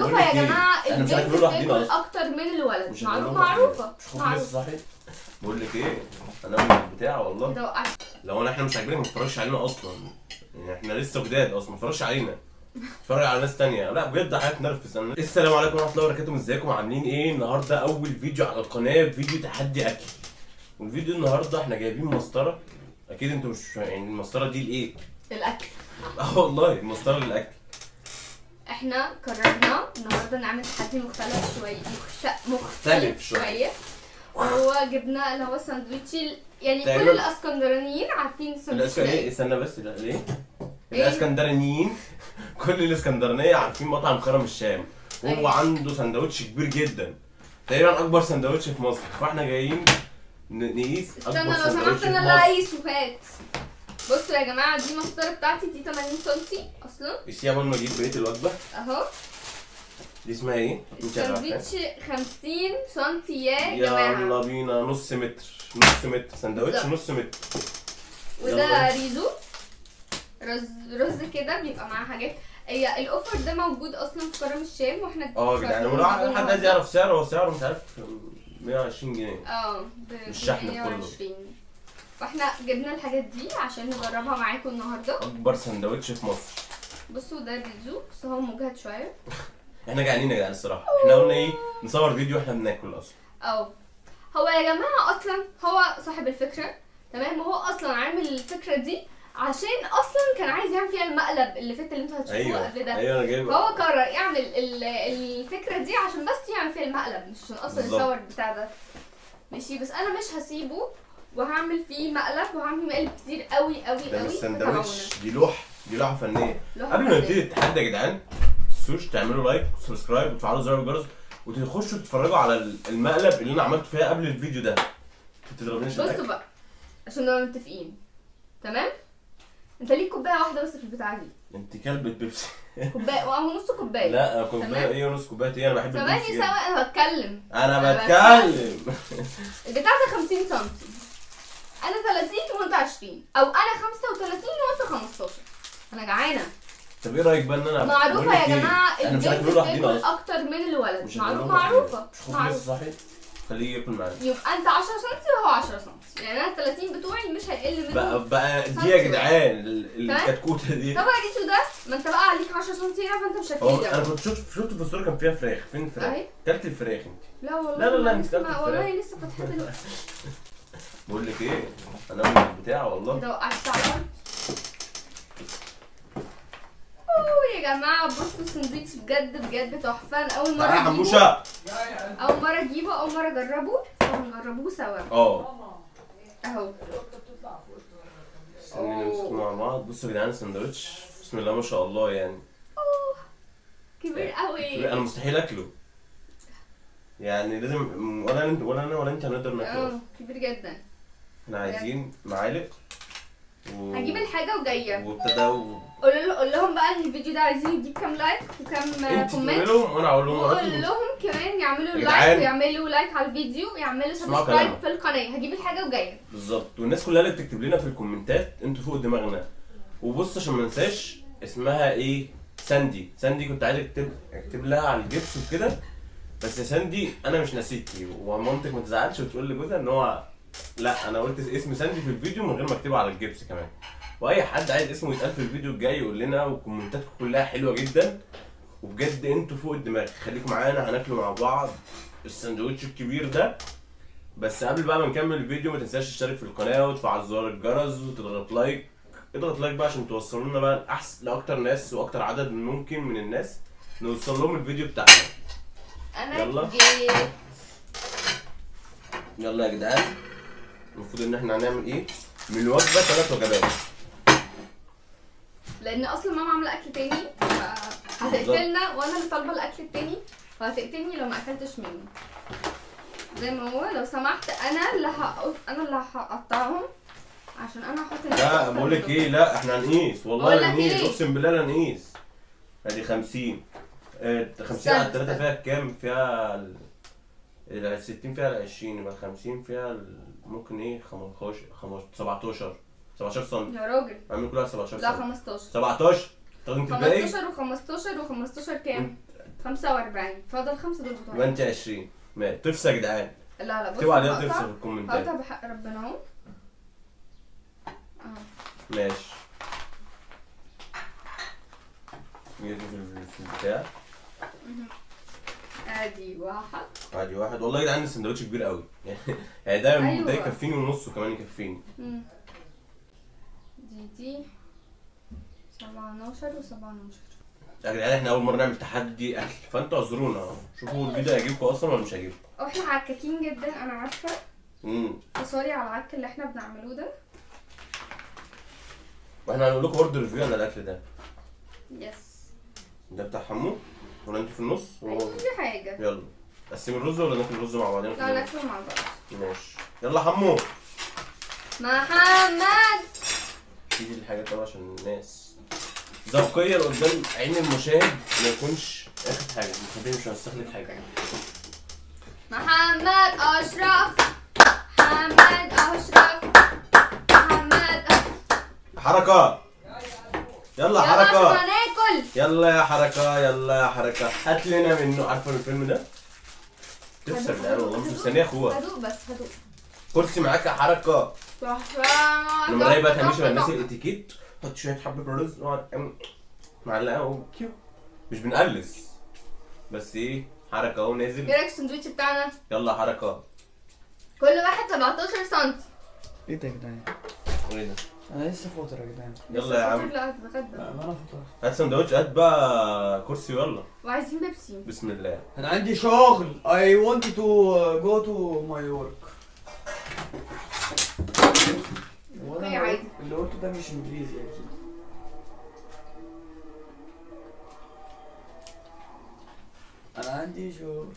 معروفه يا بقول لك إيه، جماعه إحنا مش البنت هناكلوا لوحدينا بتاكل أصلاً. اكتر من الولد مش معروف هنعمله لوحدينا. معروفه مش خوف معروفه لسه صاحي بقول لك ايه انا من البتاع والله كده وقعت لو انا احنا مش عاجبينك ما تتفرجش علينا اصلا يعني احنا لسه جداد اصلا ما تتفرجش علينا اتفرج على ناس تانية لا بجد حاجه تنرفز انا السلام عليكم ورحمه الله وبركاته ازيكم عاملين ايه النهارده اول فيديو على القناه فيديو تحدي اكل والفيديو النهارده احنا جايبين مسطره اكيد انتوا مش يعني المسطره دي لايه الاكل اه والله مسطره للاكل احنا قررنا النهارده نعمل تحدي مختلف شويه مخش... مختلف شوية. شويه وهو جبنا اللي هو الساندوتش ال- يعني كل تقريباً. الاسكندرانيين عارفين الساندوتش الاسكندرانيه ده استنى بس لا ليه إيه؟ الاسكندرانيين كل الاسكندرانيه عارفين مطعم كرم الشام وهو أيوة. عنده سندوتش كبير جدا تقريبا اكبر سندوتش في مصر فاحنا جايين ن- نقيس استنى اكبر لو سندوتش سمحت في انا اللي مصر هقيسه هات بصوا يا جماعه دي المسطره بتاعتي دي 80 سم اصلا قيسيها قبل ما اجيب بقيه الوجبه اهو دي اسمها ايه؟ انت عارفة. الساندوتش 50 سم يا جماعه يلا بينا نص متر نص متر سندوتش بالظبط. نص متر وده يلا. ريزو رز رز كده بيبقى معاه حاجات هي الاوفر ده موجود اصلا في كرم الشام واحنا اه يا جدعان قررنا ولو نجيبه حد عايز النهاردة. يعرف سعره هو سعره مش عارف 120 جنيه اه ب الشحن كله. 120 فاحنا جبنا الحاجات دي عشان نجربها معاكم النهارده اكبر سندوتش في مصر بصوا ده الريزو بس هو مجهد شويه احنا جعانين يا جدعان الصراحه احنا قلنا ايه نصور فيديو واحنا بناكل اصلا اه هو يا جماعه اصلا هو صاحب الفكره تمام وهو اصلا عامل الفكره دي عشان اصلا كان عايز يعمل فيها المقلب اللي فات اللي انتوا هتشوفوه ايوه قبل ده ايوه انا جايب فهو قرر يعمل ال- الفكره دي عشان بس يعمل فيها المقلب مش عشان اصلا بالظبط. يصور البتاع ده ماشي بس انا مش هسيبه وهعمل فيه مقلب وهعمل فيه مقلب كتير قوي قوي ده قوي مش سندوتش دي لوحه دي لوحه فنيه لوحة قبل ما فنية. نبتدي التحدي يا جدعان تنسوش تعملوا لايك وسبسكرايب وتفعلوا زر الجرس وتخشوا تتفرجوا على المقلب اللي انا عملته فيها قبل الفيديو ده ما تضربنيش بصوا الأكل. بقى عشان نبقى متفقين تمام انت ليك كوبايه واحده بس في البتاعه دي انت كلبة بيبسي كوبايه او نص كوبايه لا كوبايه تمام. ايه ونص كوبايه ايه انا بحب ثواني البيبسي ثواني جدا. انا بتكلم انا أنا بتكلم البتاع ده 50 سم انا 30 وانت 20 او انا 35 وانت 15 انا جعانه طب ايه رايك بقى ان انا معروفه بقول لك يا إيه؟ جماعه احنا مش البنت هناكله لوحدينا بتاكل اصلا اكتر من الولد مش معروف هناكله لوحدينا. معروفه مش خوف لسه معروف صاحي خليه ياكل معانا يبقى انت 10 سم وهو 10 سم يعني انا ال 30 بتوعي مش هيقل بقى منهم بقى دي سنتي يا جدعان ال- تمام؟ الكتكوته دي طبعا ريتو ده ما انت بقى عليك 10 سم هنا فانت مش هو هتقدر انا كنت شفت شفت في الصوره كان فيها فراخ فين الفراخ؟ اهي كلت الفراخ انت لا والله لا، لا، لا، ما انت لسه كلت ما- الفراخ. والله لسه فاتحه دلوقتي بقول لك ايه انا من البتاع والله كده وقعت على الارض اوه يا جماعه بصوا السندوتش بجد بجد تحفه انا اول مره تعالى يا اجيبه حموشه اول مره اجيبه اول مره اجربه فهنجربوه سوا اه اهو استني نمسك مع بعض بصوا يا جدعان السندوتش بسم الله ما شاء الله يعني أوه، كبير قوي انا مستحيل اكله يعني لازم ولا انت ولا انا ولا انت هنقدر ناكله اه كبير جدا احنا عايزين معالق و... هجيب الحاجه وجايه وابتدى و... قول له- قول لهم بقى ان الفيديو ده عايزين يجيب كام لايك وكام انت تقولي كومنت لهم وانا اقول لهم وقول وراكم. لهم كمان يعملوا يا لايك جدعان. ويعملوا لايك على الفيديو ويعملوا اسمعوا سبسكرايب كلامي. في القناه هجيب الحاجه وجايه بالظبط والناس كلها اللي بتكتب لنا في الكومنتات انتوا فوق دماغنا وبص عشان ما انساش اسمها ايه ساندي ساندي كنت عايز اكتب اكتب لها على الجبس وكده بس يا ساندي انا مش ناسيكي ومامتك ما تزعلش وتقول لجوزها ان هو لا انا قلت اسم ساندي في الفيديو من غير ما اكتبه على الجبس كمان واي حد عايز اسمه يتقال في الفيديو الجاي يقول لنا وكومنتاتكم كلها حلوه جدا وبجد انتوا فوق الدماغ خليكم معانا هناكله مع بعض الساندوتش الكبير ده بس قبل بقى ما نكمل الفيديو ما تنساش تشترك في القناه وتفعل زر الجرس وتضغط لايك اضغط لايك بقى عشان توصلوا لنا بقى لاحسن لاكتر ناس واكتر عدد ممكن من الناس نوصل لهم الفيديو بتاعنا انا يلا. جيت يلا يا جدعان المفروض ان احنا هنعمل ايه من الوجبه ثلاث وجبات لان اصلا ماما عامله اكل تاني هتقتلنا وانا اللي طالبه الاكل التاني فهتقتلني لو ما اكلتش منه زي ما هو لو سمحت انا اللي هقط... انا اللي هقطعهم عشان انا هحط الناس لا أكتر بقول لك منهم. ايه لا احنا هنقيس والله بقول لك هنقيس إيه؟ اقسم بالله لا نقيس ادي 50 آه، 50 استنى، على الثلاثه استنى. فيها كام فيها ال ال 60 فيها ال 20 يبقى 50 فيها ال- ممكن ايه 15 15 17 17 سم يا راجل عامل كلها 17 لا سم 15 17 طب انت الباقي 15 و15 و15 كام؟ 45 فاضل خمسة دول يبقى بتوعي انت 20 ما تفسي يا جدعان لا لا بص اكتبوا عليها هقطع- تفسي في الكومنتات هقطع بحق ربنا اهو اه ماشي نيجي في ال- في البتاع ادي واحد عادي واحد والله يا جدعان السندوتش كبير قوي يعني يعني ده ده أيوة. يكفيني ونص كمان يكفيني مم. دي دي 17 و17 يا جدعان احنا اول مره نعمل تحدي اكل فانتوا اعذرونا شوفوا الفيديو هيعجبكم اصلا ولا مش هيعجبكم واحنا عكاكين جدا انا عارفه امم فسوري على العك اللي احنا بنعمله ده واحنا هنقول لكم برضه ريفيو عن الاكل ده يس ده بتاع حمو ولا انت في النص اي حاجه يلا قسمي الرز ولا ناكل الرز مع بعضنا لا كلنا؟ ناكله مع بعض ماشي يلا حمو محمد تيجي الحاجات طبعا عشان الناس ذوقيا قدام عين المشاهد ما يكونش اخد حاجه مش مش هنستخدم حاجه محمد اشرف محمد اشرف محمد أشرف. حركه يلا يلا عشان حركه هناكل يلا يا حركه يلا يا حركه هات لنا منه عارفه الفيلم ده تفسر هدوء، ده هدوء، والله مش هدوء. مستنيه اخوها هدوء بس هدوء كرسي معاك يا حركه لما الاقي بقى تعملش بقى الناس الاتيكيت حط شويه حبه رز واقعد أعمل معلقه وكيو مش بنقلس بس ايه حركه اهو نازل ايه رايك السندوتش بتاعنا يلا حركه كل واحد 17 سم ايه ده يا جدعان؟ ايه ده انا لسه فاطر يا جدعان يلا يا عم لا هتتغدى لا ما انا فاطر هات سندوتش هات بقى كرسي يلا وعايزين بيبسي بسم الله انا عندي شغل I want to go to my work وانا اوكي، عادي. اللي قلته ده مش انجليزي اكيد انا عندي شغل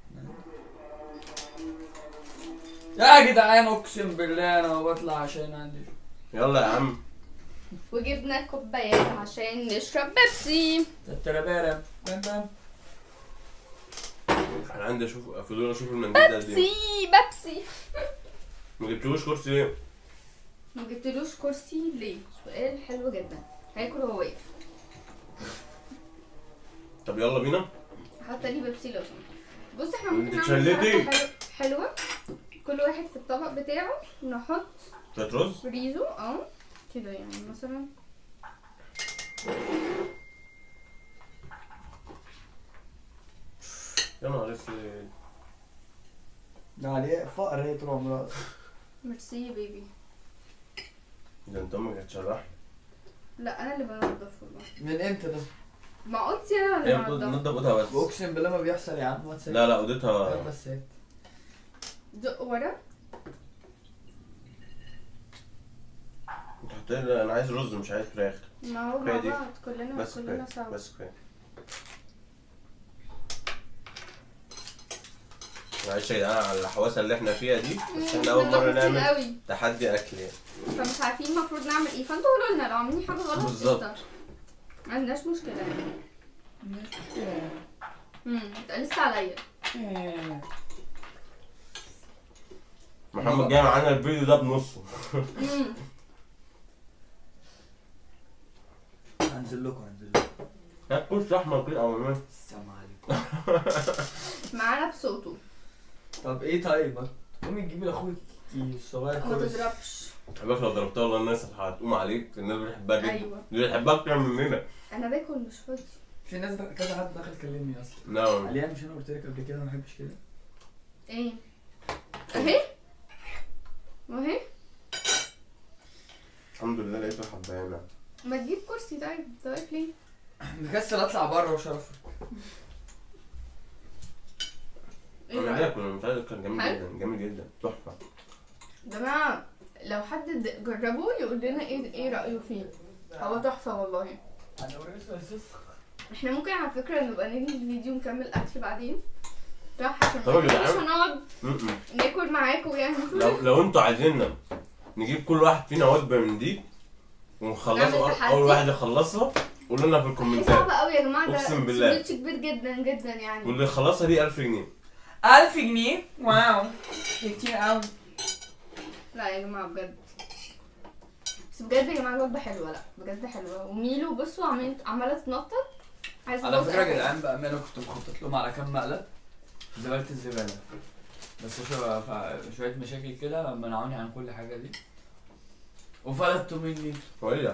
يا جدعان اقسم بالله انا ما بطلع عشان عندي شغل يلا يا عم وجبنا كوبايات عشان نشرب بيبسي تتربارم بام بام انا عندي اشوف فضول اشوف المنديل ده قد بيبسي ايه بيبسي ما جبتلوش كرسي ليه؟ ما جبتلوش كرسي ليه سؤال حلو جدا هياكل وهو واقف طب يلا بينا حط لي بيبسي لو سمحت بص احنا انت ممكن نعمل تشلتي. حركة حلو- حلوه كل واحد في الطبق بتاعه نحط شويه رز ريزو اه كده يعني مثلا يا نهار اسود ده عليه فقر هي طول عمرها ميرسي يا بيبي ده انت امك هتشرح لا انا اللي بنضف والله من امتى ده؟ ما قلت انا هي اللي بتقول بنضف نضف اوضها بس اقسم بالله ما بيحصل يا عم واتساب لا لا اوضتها بس هات دق ورا انت حط لي انا عايز رز مش عايز فراخ ما هو مع كفاية دي. بعض كلنا بس كلنا كفايه سوا بس كفايه معلش يا جدعان على الحواسه اللي احنا فيها دي بس احنا اول مره نعمل قوي تحدي اكل يعني فمش عارفين المفروض نعمل ايه فانتوا قولوا لنا لو عاملين حاجه غلط بالظبط. قشطة. ما عندناش مشكله يعني مش مشكلة. امم انت لسه عليا إيه. محمد جاي معانا الفيديو ده بنصه امم هنزل لكم هنزل لكم هات كرسي احمر كده او ما السلام عليكم معانا بصوته طب ايه طيب ما قومي تجيبي لاخوك الصغير ما كويس تضربش باشا لو ضربتها والله الناس هتقوم عليك الناس بتحبها جدا ايوه دي بتحبها اكتر مننا انا باكل مش فاضي في ناس دخ- كذا حد دخل كلمني اصلا نعم عليا مش انا قلت لك قبل كده ما بحبش كده ايه اهي واهي الحمد لله لقيته حبانا ما تجيب كرسي طيب انت واقف ليه مكسل اطلع بره وشرفك ايه انا رأيك؟ باكل انا مش عايز كان جميل حلو. جدا جميل جدا تحفه جماعه لو حد د- جربه يقول لنا ايه ايه رايه فيه هو تحفه والله انا وريته اساس احنا ممكن على فكره نبقى ننهي الفيديو نكمل اكل بعدين صح عشان طب يا ما جدعان. نجيش هنقعد م-م. ناكل معاكم يعني لو لو انتوا عايزيننا نجيب كل واحد فينا وجبه من دي ونخلصها نعمل أول- تحدي. اول واحد يخلصها قولوا لنا في هي الكومنتات صعبة قوي يا جماعة ده أقسم بالله. سندوتش كبير جدا جدا يعني واللي يخلصها دي 1000 جنيه 1000 جنيه واو كتير قوي لا يا جماعة بجد بس بجد يا جماعة الوجبة حلوة لا بجد حلوة وميلو بصوا عمالة عمالة تنطط عايز على أبوظ فكره يا أي حاجة. جدعان بامانه كنت مخطط لهم على كام مقلب زباله الزباله بس شو ف- شويه مشاكل كده منعوني عن كل حاجه دي وفلتوا مني وإيه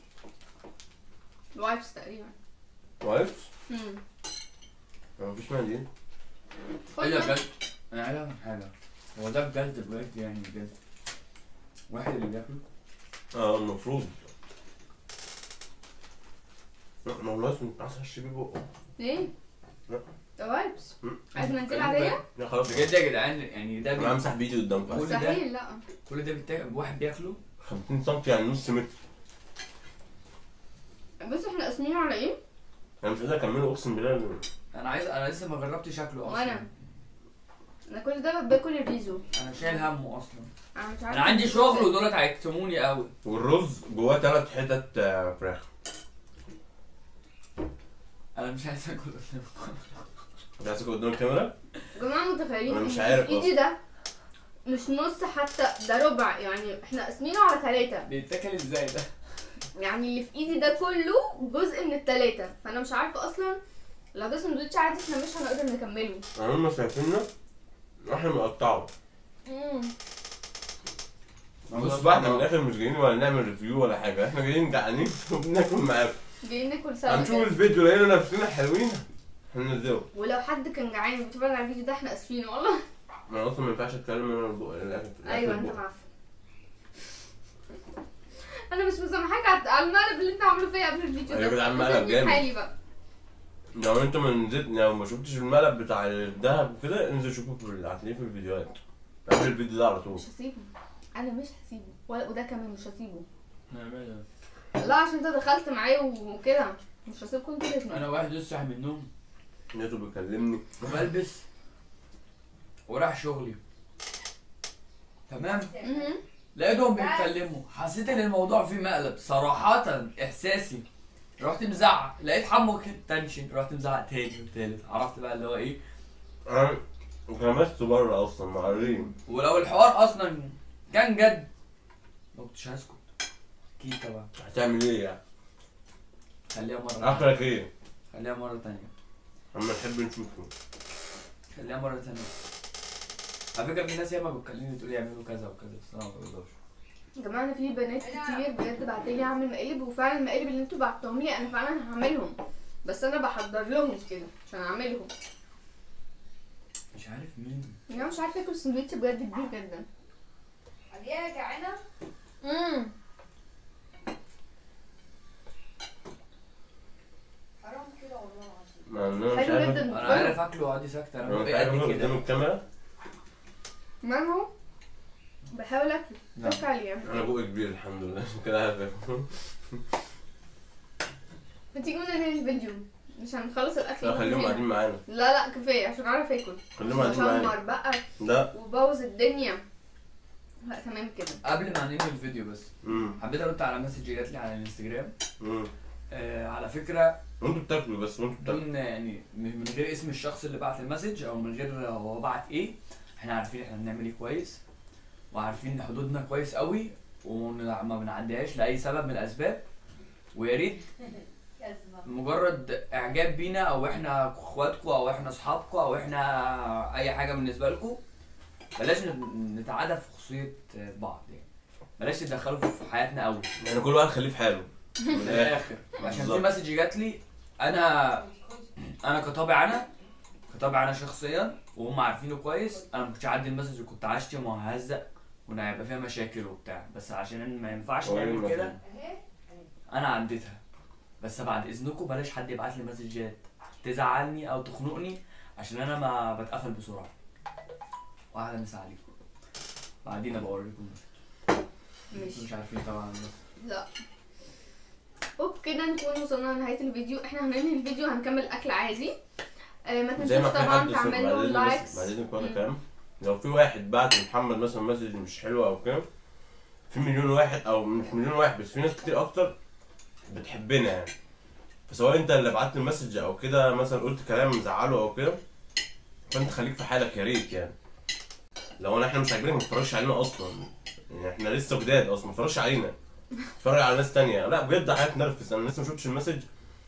وايبس تقريبا واقف امم مفيش منديل ايه ده بجد انا عايز اعمل حاجه هو ده بجد بجد يعني بجد واحد اللي بياكله اه المفروض لا ما هو لازم تعصش بيه بقه ليه؟ لا. ده وايبس مم. عايز منزل عادية؟ لا خلاص بجد يا جدعان يعني ده انا بي... همسح بايدي قدامكم كل ده- مستحيل لا كل ده بيتاكل واحد بياكله 50 سم يعني نص متر بص احنا قاسمينه على ايه؟ انا مش قادر اكمله اقسم بالله انا عايز انا لسه ما جربتش شكله اصلا وأنا. انا كل ده باكل الريزو انا شايل همه اصلا انا مش عارفه انا عندي شغل ودولت هيكتموني قوي والرز جواه ثلاث حتت آه، فراخ انا مش عايز اكل قدامكم انت عايز تاكل قدام الكاميرا؟ يا جماعه متخيلين أنا مش إن عارف في ايدي ده مش نص حتى ده ربع يعني احنا قاسمينه على ثلاثة بيتاكل ازاي ده يعني اللي في ايدي ده كله جزء من الثلاثة فانا مش عارفه اصلا لو ده سندوتش عادي احنا مش هنقدر نكمله هم شايفيننا احنا بنقطعه بص بقى احنا من الاخر مش جايين ولا نعمل ريفيو ولا حاجه احنا جايين جعانين وبناكل معاكم جايين ناكل سوا هنشوف كده. الفيديو لقينا نفسنا حلوين هننزله ولو حد كان جعان وبيتفرج على الفيديو ده احنا اسفين والله انا اصلا ما ينفعش اتكلم من البق الاكل ايوه الأكل انت البق. معفن انا مش مسامحاك على على المقلب اللي انت عامله فيا قبل الفيديو أيوة ده يا جدعان، بس مقلب سيبني في جامد. حالي بقى لو انت ما نزلت لو ما شفتش المقلب بتاع الدهب وكده انزل شوفه في ال- هتلاقيه في الفيديوهات قبل الفيديو ده على طول مش هسيبه انا مش هسيبه ولا وده كمان مش هسيبه لا عشان انت دخلت معايا وكده مش هسيبكم انتوا الاتنين انا واحد لسه صاحي من النوم لقيته بيكلمني وبلبس وراح شغلي تمام مهم. لقيتهم بيتكلموا حسيت ان الموضوع فيه مقلب صراحة احساسي رحت مزعق لقيت حمو كده تنشن رحت مزعق تاني وتالت عرفت بقى اللي هو ايه انا غمست بره اصلا مع الريم ولو الحوار اصلا كان جد ما كنتش هسكت اكيد طبعا هتعمل ايه يعني؟ خليها مرة تانية اخرك ايه؟ خليها مرة تانية اما نحب نشوفه خليها مرة تانية على فكرة في ناس ياما بتكلمني تقول لي اعملوا كذا وكذا بس انا ما بقدرش يا جماعه انا في بنات كتير بجد بعتلي اعمل مقالب وفعلا المقالب اللي انتوا بعتهم لي انا فعلا هعملهم بس انا بحضر لهم كده عشان اعملهم مش عارف مين انا مش عارفه اكل سندوتش بجد كبير جدا عليها جعانة امم حرام كده والله العظيم ما انا مش حلو عارف جدا انا عارف اكله وقعدي ساكتة انا انا مش ببقى عارف قد اقول قدام كده الكاميرا ما هو بحاول اكل نعم. فك عليه انا بقى كبير الحمد لله عشان كده عارف اكل ما تيجي ننهي الفيديو مش هنخلص الاكل لا خليهم هنا. قاعدين معانا لا لا كفايه عشان اعرف اكل خليهم قاعدين معانا شمر بقى لا وبوظ الدنيا لا تمام كده قبل ما ننهي الفيديو بس امم حبيت ارد على مسج جات لي على الانستجرام امم آه على فكره وانتوا بتاكلوا بس وانتوا بتاكلوا بدون يعني من من غير اسم الشخص اللي بعت المسج او من غير هو بعت ايه احنا عارفين احنا بنعمل ايه كويس وعارفين حدودنا كويس قوي وما ما بنعديهاش لاي سبب من الاسباب ويا ريت كذبة مجرد اعجاب بينا او احنا اخواتكم او احنا اصحابكم او احنا اي حاجه بالنسبه لكم بلاش نت- نتعدى في خصوصيه بعض يعني بلاش تدخلوا في حياتنا قوي يعني كل واحد خليه في حاله من الاخر عشان في بالظبط. مسج جات لي انا انا كطابع انا كطابع انا شخصيا وهم عارفينه كويس انا ما كنتش اعدي المسج وكنت هشتم وههزق وان هيبقى فيها مشاكل وبتاع بس عشان ما ينفعش هو إيه نعمل كده اهي انا عديتها بس بعد اذنكم بلاش حد يبعت لي مسجات تزعلني او تخنقني عشان انا ما بتقفل بسرعه واحده مسا عليكم بعدين ابقى اوريكم انتوا مش مش عارفين طبعا بس لا وبكده نكون وصلنا لنهايه الفيديو احنا هننهي الفيديو هنكمل اكل عادي آه ما زي ما تنسوش في طبعا حد تعملوا بعدين لايكس بس بعدين كنا مم. كام لو في واحد بعت لمحمد مثلا مسج مش حلو او كده في مليون واحد او مش مليون واحد بس في ناس كتير اكتر بتحبنا يعني فسواء انت اللي بعت لي مسج او كده مثلا قلت كلام مزعله او كده فانت خليك في حالك يا ريت يعني لو انا احنا مش عاجبينك ما تتفرجش علينا اصلا يعني احنا لسه جداد اصلا ما تتفرجش علينا اتفرج على ناس تانية لا بجد حاجات نرفز انا لسه ما شفتش المسج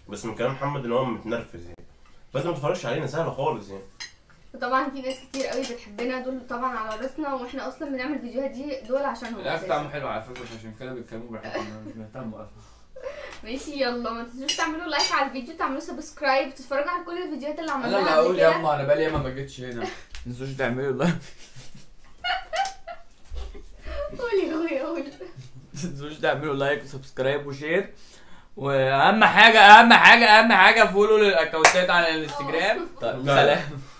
بس من كلام محمد ان هو متنرفز يعني فانت ما تتفرجش علينا سهله خالص يعني وطبعا في ناس كتير قوي بتحبنا دول طبعا على راسنا واحنا اصلا بنعمل الفيديوهات دي دول عشانهم الاكل أساساً. طعمه حلو على فكره عشان كده بيتكلموا براحتهم انا مش مهتم اصلا ماشي يلا ما تنسوش تعملوا لايك على الفيديو تعملوا سبسكرايب تتفرجوا على كل الفيديوهات اللي انا عملناها اللي قبل هقول يا كده اما انا بقالي ياما ما جيتش هنا ما تنسوش تعملوا لايك قولي قولي قولي ما تنسوش تعملوا لايك وسبسكرايب وشير واهم حاجه اهم حاجه اهم حاجه فولو للاكونتات على الانستجرام طيب لا. سلام